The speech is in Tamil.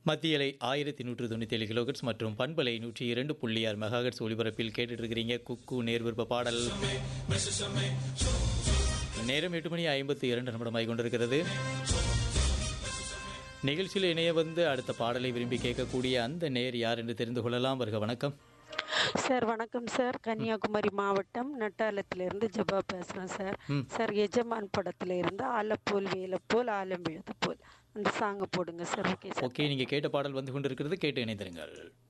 மத்தியலை ஆயிரத்தி நூற்று தொண்ணூற்றி ஏழு கிலோகட்ஸ் மற்றும் பண்பலை நூற்றி இரண்டு புள்ளி ஆறு மெகாகட்ஸ் ஒலிபரப்பில் கேட்டுட்டு இருக்கிறீங்க குக்கு நேர்விருப்ப பாடல் நேரம் எட்டு மணி ஐம்பத்தி இரண்டு நிமிடமாய் கொண்டிருக்கிறது நிகழ்ச்சியில் இணைய வந்து அடுத்த பாடலை விரும்பி கேட்கக்கூடிய அந்த நேர் யார் என்று தெரிந்து கொள்ளலாம் வருக வணக்கம் சார் வணக்கம் சார் கன்னியாகுமரி மாவட்டம் நட்டாலத்திலிருந்து ஜபா பேசுகிறேன் சார் சார் எஜமான் படத்துல இருந்து ஆலப்போல் வேலப்போல் ஆலம் விழுது போல் அந்த சாங்கை போடுங்க சார் ஓகே சார் ஓகே நீங்கள் கேட்ட பாடல் வந்து கொண்டிருக்கிறது கேட்டு இணைந்திருங்கள்